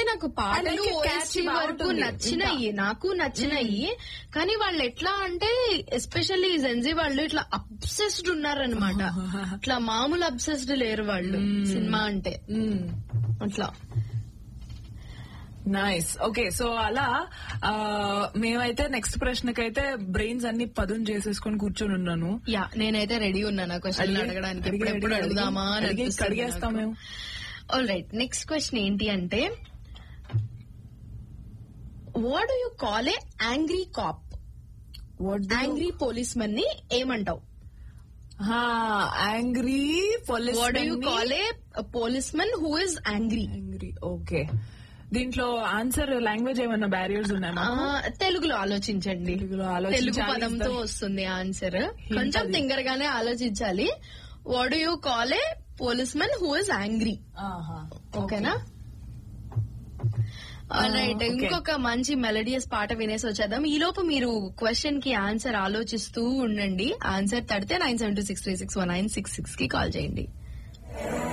నాకు పాటలు like it, OST catchy వరకు బాగుంటుంది. నచ్చినాయి నాకు నచ్చినాయి కానీ వాళ్ళు ఎట్లా అంటే ఎస్పెషల్లీ జెన్జీ వాళ్ళు ఇట్లా అబ్సెస్డ్ ఉన్నారనమాట ఇట్లా మామూలు అబ్సెస్డ్ లేరు వాళ్ళు సినిమా అంటే అట్లా నైస్ ఓకే సో అలా ఆ, మేమైతే నెక్స్ట్ ప్రశ్నకైతే బ్రెయిన్స్ అన్ని పదును చేసేసుకొని కూర్చొని ఉన్నాను యా నేనైతే రెడీ ఉన్నాను ఆ క్వశ్చన్ అడిగే- అడగడానికి అడిగే- ఎప్పుడెప్పుడు అడిగే- అడుగుదామా అని అడిగే- అనిపిస్తుంది కడిగేస్తాం నాకు. మేము. ఆల్ రైట్ నెక్స్ట్ క్వశ్చన్ ఏంటి అంటే what do you call a angry cop angry policeman ని ఏమంటావు angry police what do you call a policeman who is angry angry okay దీంట్లో ఆన్సర్ లాంగ్వేజ్ ఏమైనా బ్యారియర్స్ ఉన్నాయా తెలుగులో ఆలోచించండి తెలుగులో ఆలోచించాలి. తెలుగు పదంతో వస్తుంది ఆన్సర్ కొంచెం అది. తింగరగానే ఆలోచించాలి what do you call a policeman who is angry ఓకేనా రైట్ okay. ఇంకొక మంచి మెలడియస్ పాట వినేసి వచ్చేద్దాం ఈ లోపు మీరు క్వశ్చన్ కి ఆన్సర్ ఆలోచిస్తూ ఉండండి ఆన్సర్ తడితే nine seven two six three six one nine six six కి కాల్ చేయండి